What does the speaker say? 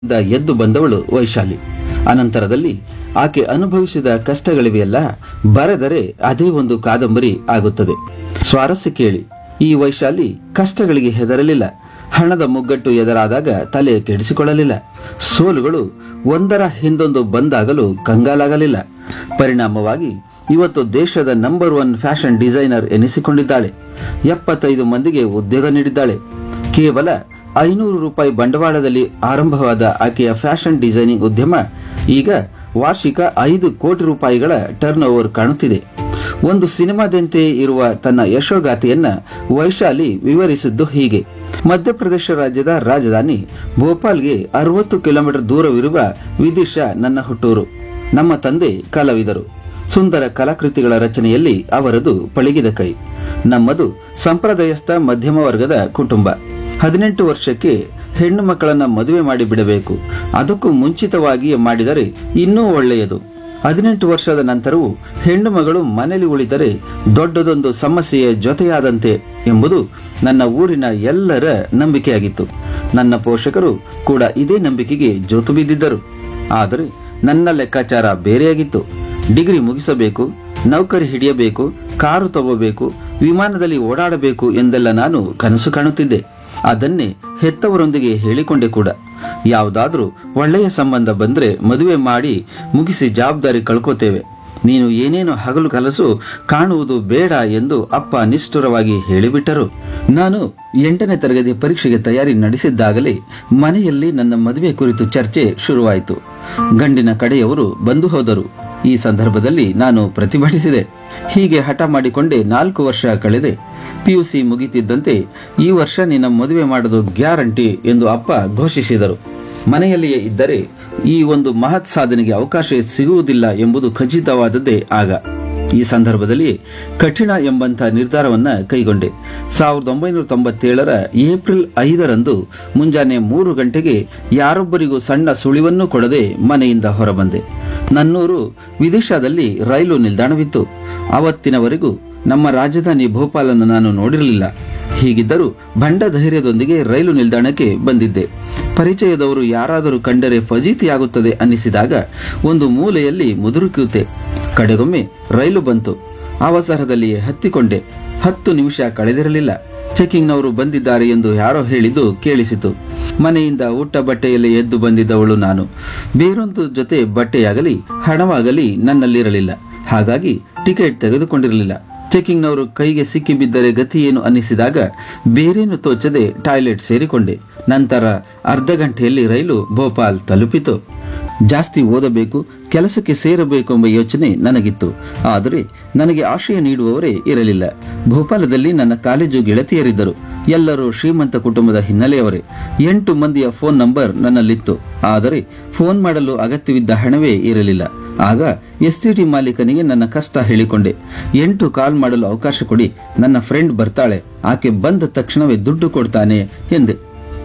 the ಎದ್ದು ಬಂದವಳು ವೈಶಾಲಿ ಅನಂತರದಲ್ಲಿ ಆಕೆ ಅನುಭವಿಸಿದ ಕಷ್ಟಗಳಿವೆಯಲ್ಲ ಬರೆದರೆ ಅದೇ ಒಂದು ಕಾದಂಬರಿ ಆಗುತ್ತದೆ ಸ್ವಾರಸ್ಯ ಕೇಳಿ ಈ ವೈಶಾಲಿ ಕಷ್ಟಗಳಿಗೆ ಹೆದರಲಿಲ್ಲ ಹಣದ ಮುಗ್ಗಟ್ಟು ಎದುರಾದಾಗ ತಲೆ ಕೆಡಿಸಿಕೊಳ್ಳಲಿಲ್ಲ ಸೋಲುಗಳು ಒಂದರ ಹಿಂದೊಂದು ಬಂದಾಗಲೂ ಕಂಗಾಲಾಗಲಿಲ್ಲ ಪರಿಣಾಮವಾಗಿ ಇವತ್ತು ದೇಶದ ನಂಬರ್ ಒನ್ ಫ್ಯಾಷನ್ ಡಿಸೈನರ್ ಎನಿಸಿಕೊಂಡಿದ್ದಾಳೆ ಎಪ್ಪತ್ತೈದು ಮಂದಿಗೆ ಉದ್ಯೋಗ ನೀಡಿದ್ದಾಳೆ ಕೇವಲ ಐನೂರು ರೂಪಾಯಿ ಬಂಡವಾಳದಲ್ಲಿ ಆರಂಭವಾದ ಆಕೆಯ ಫ್ಯಾಷನ್ ಡಿಸೈನಿಂಗ್ ಉದ್ಯಮ ಈಗ ವಾರ್ಷಿಕ ಐದು ಕೋಟಿ ರೂಪಾಯಿಗಳ ಟರ್ನ್ ಓವರ್ ಕಾಣುತ್ತಿದೆ ಒಂದು ಸಿನಿಮಾದಂತೆ ಇರುವ ತನ್ನ ಯಶೋಗಾಥೆಯನ್ನ ವೈಶಾಲಿ ವಿವರಿಸಿದ್ದು ಹೀಗೆ ಮಧ್ಯಪ್ರದೇಶ ರಾಜ್ಯದ ರಾಜಧಾನಿ ಭೋಪಾಲ್ಗೆ ಅರವತ್ತು ಕಿಲೋಮೀಟರ್ ದೂರವಿರುವ ವಿದಿಶಾ ನನ್ನ ಹುಟ್ಟೂರು ನಮ್ಮ ತಂದೆ ಕಲಾವಿದರು ಸುಂದರ ಕಲಾಕೃತಿಗಳ ರಚನೆಯಲ್ಲಿ ಅವರದು ಪಳಗಿದ ಕೈ ನಮ್ಮದು ಸಂಪ್ರದಾಯಸ್ಥ ಮಧ್ಯಮ ವರ್ಗದ ಕುಟುಂಬ ಹದಿನೆಂಟು ವರ್ಷಕ್ಕೆ ಹೆಣ್ಣು ಮಕ್ಕಳನ್ನ ಮದುವೆ ಮಾಡಿ ಬಿಡಬೇಕು ಅದಕ್ಕೂ ಮುಂಚಿತವಾಗಿಯೇ ಮಾಡಿದರೆ ಇನ್ನೂ ಒಳ್ಳೆಯದು ಹದಿನೆಂಟು ವರ್ಷದ ನಂತರವೂ ಹೆಣ್ಣು ಮಗಳು ಮನೆಯಲ್ಲಿ ಉಳಿದರೆ ದೊಡ್ಡದೊಂದು ಸಮಸ್ಯೆಯ ಜೊತೆಯಾದಂತೆ ಎಂಬುದು ನನ್ನ ಊರಿನ ಎಲ್ಲರ ನಂಬಿಕೆಯಾಗಿತ್ತು ನನ್ನ ಪೋಷಕರು ಕೂಡ ಇದೇ ನಂಬಿಕೆಗೆ ಜೋತು ಬಿದ್ದಿದ್ದರು ಆದರೆ ನನ್ನ ಲೆಕ್ಕಾಚಾರ ಬೇರೆಯಾಗಿತ್ತು ಡಿಗ್ರಿ ಮುಗಿಸಬೇಕು ನೌಕರಿ ಹಿಡಿಯಬೇಕು ಕಾರು ತಗೋಬೇಕು ವಿಮಾನದಲ್ಲಿ ಓಡಾಡಬೇಕು ಎಂದೆಲ್ಲ ನಾನು ಕನಸು ಕಾಣುತ್ತಿದ್ದೆ ಅದನ್ನೇ ಹೆತ್ತವರೊಂದಿಗೆ ಹೇಳಿಕೊಂಡೆ ಕೂಡ ಯಾವುದಾದ್ರೂ ಒಳ್ಳೆಯ ಸಂಬಂಧ ಬಂದ್ರೆ ಮದುವೆ ಮಾಡಿ ಮುಗಿಸಿ ಜವಾಬ್ದಾರಿ ಕಳ್ಕೋತೇವೆ ನೀನು ಏನೇನು ಹಗಲು ಕಲಸು ಕಾಣುವುದು ಬೇಡ ಎಂದು ಅಪ್ಪ ನಿಷ್ಠುರವಾಗಿ ಹೇಳಿಬಿಟ್ಟರು ನಾನು ಎಂಟನೇ ತರಗತಿ ಪರೀಕ್ಷೆಗೆ ತಯಾರಿ ನಡೆಸಿದ್ದಾಗಲೇ ಮನೆಯಲ್ಲಿ ನನ್ನ ಮದುವೆ ಕುರಿತು ಚರ್ಚೆ ಶುರುವಾಯಿತು ಗಂಡಿನ ಕಡೆಯವರು ಬಂದು ಹೋದರು ಈ ಸಂದರ್ಭದಲ್ಲಿ ನಾನು ಪ್ರತಿಭಟಿಸಿದೆ ಹೀಗೆ ಹಠ ಮಾಡಿಕೊಂಡೇ ನಾಲ್ಕು ವರ್ಷ ಕಳೆದೆ ಪಿಯುಸಿ ಮುಗಿತಿದ್ದಂತೆ ಈ ವರ್ಷ ನಿನ್ನ ಮದುವೆ ಮಾಡೋದು ಗ್ಯಾರಂಟಿ ಎಂದು ಅಪ್ಪ ಘೋಷಿಸಿದರು ಮನೆಯಲ್ಲಿಯೇ ಇದ್ದರೆ ಈ ಒಂದು ಮಹತ್ ಸಾಧನೆಗೆ ಅವಕಾಶ ಸಿಗುವುದಿಲ್ಲ ಎಂಬುದು ಖಚಿತವಾದದ್ದೇ ಆಗ ಈ ಸಂದರ್ಭದಲ್ಲಿ ಕಠಿಣ ಎಂಬಂತ ನಿರ್ಧಾರವನ್ನ ಕೈಗೊಂಡೆ ಸಾವಿರದ ಒಂಬೈನೂರ ತೊಂಬತ್ತೇಳರ ಏಪ್ರಿಲ್ ಐದರಂದು ಮುಂಜಾನೆ ಮೂರು ಗಂಟೆಗೆ ಯಾರೊಬ್ಬರಿಗೂ ಸಣ್ಣ ಸುಳಿವನ್ನೂ ಕೊಡದೆ ಮನೆಯಿಂದ ಹೊರಬಂದೆ ನನ್ನೂರು ವಿದೇಶದಲ್ಲಿ ರೈಲು ನಿಲ್ದಾಣವಿತ್ತು ಅವತ್ತಿನವರೆಗೂ ನಮ್ಮ ರಾಜಧಾನಿ ಭೋಪಾಲನ್ನು ನಾನು ನೋಡಿರಲಿಲ್ಲ ಹೀಗಿದ್ದರೂ ಬಂಡ ಧೈರ್ಯದೊಂದಿಗೆ ರೈಲು ನಿಲ್ದಾಣಕ್ಕೆ ಬಂದಿದ್ದೆ ಪರಿಚಯದವರು ಯಾರಾದರೂ ಕಂಡರೆ ಫಜೀತಿಯಾಗುತ್ತದೆ ಅನ್ನಿಸಿದಾಗ ಒಂದು ಮೂಲೆಯಲ್ಲಿ ಮುದುರುಕುತ್ತೆ ಕಡೆಗೊಮ್ಮೆ ರೈಲು ಬಂತು ಅವಸರದಲ್ಲಿಯೇ ಹತ್ತಿಕೊಂಡೆ ಹತ್ತು ನಿಮಿಷ ಕಳೆದಿರಲಿಲ್ಲ ಚೆಕಿಂಗ್ನವರು ಬಂದಿದ್ದಾರೆ ಎಂದು ಯಾರೋ ಹೇಳಿದ್ದು ಕೇಳಿಸಿತು ಮನೆಯಿಂದ ಊಟ ಬಟ್ಟೆಯಲ್ಲಿ ಎದ್ದು ಬಂದಿದ್ದವಳು ನಾನು ಬೇರೊಂದು ಜೊತೆ ಬಟ್ಟೆಯಾಗಲಿ ಹಣವಾಗಲಿ ನನ್ನಲ್ಲಿರಲಿಲ್ಲ ಹಾಗಾಗಿ ಟಿಕೆಟ್ ತೆಗೆದುಕೊಂಡಿರಲಿಲ್ಲ ಚೆಕಿಂಗ್ನವರು ಕೈಗೆ ಸಿಕ್ಕಿ ಬಿದ್ದರೆ ಗತಿ ಏನು ಅನ್ನಿಸಿದಾಗ ಬೇರೇನು ತೋಚದೆ ಟಾಯ್ಲೆಟ್ ಸೇರಿಕೊಂಡೆ ನಂತರ ಅರ್ಧ ಗಂಟೆಯಲ್ಲಿ ರೈಲು ಭೋಪಾಲ್ ತಲುಪಿತು ಜಾಸ್ತಿ ಓದಬೇಕು ಕೆಲಸಕ್ಕೆ ಸೇರಬೇಕು ಎಂಬ ಯೋಚನೆ ನನಗಿತ್ತು ಆದರೆ ನನಗೆ ಆಶ್ರಯ ನೀಡುವವರೇ ಇರಲಿಲ್ಲ ಭೋಪಾಲದಲ್ಲಿ ನನ್ನ ಕಾಲೇಜು ಗೆಳತಿಯರಿದ್ದರು ಎಲ್ಲರೂ ಶ್ರೀಮಂತ ಕುಟುಂಬದ ಹಿನ್ನೆಲೆಯವರೇ ಎಂಟು ಮಂದಿಯ ಫೋನ್ ನಂಬರ್ ನನ್ನಲ್ಲಿತ್ತು ಆದರೆ ಫೋನ್ ಮಾಡಲು ಅಗತ್ಯವಿದ್ದ ಹಣವೇ ಇರಲಿಲ್ಲ ಆಗ ಎಸ್ಟಿಟಿ ಮಾಲೀಕನಿಗೆ ನನ್ನ ಕಷ್ಟ ಹೇಳಿಕೊಂಡೆ ಎಂಟು ಕಾಲ್ ಮಾಡಲು ಅವಕಾಶ ಕೊಡಿ ನನ್ನ ಫ್ರೆಂಡ್ ಬರ್ತಾಳೆ ಆಕೆ ಬಂದ ತಕ್ಷಣವೇ ದುಡ್ಡು ಕೊಡ್ತಾನೆ ಎಂದೆ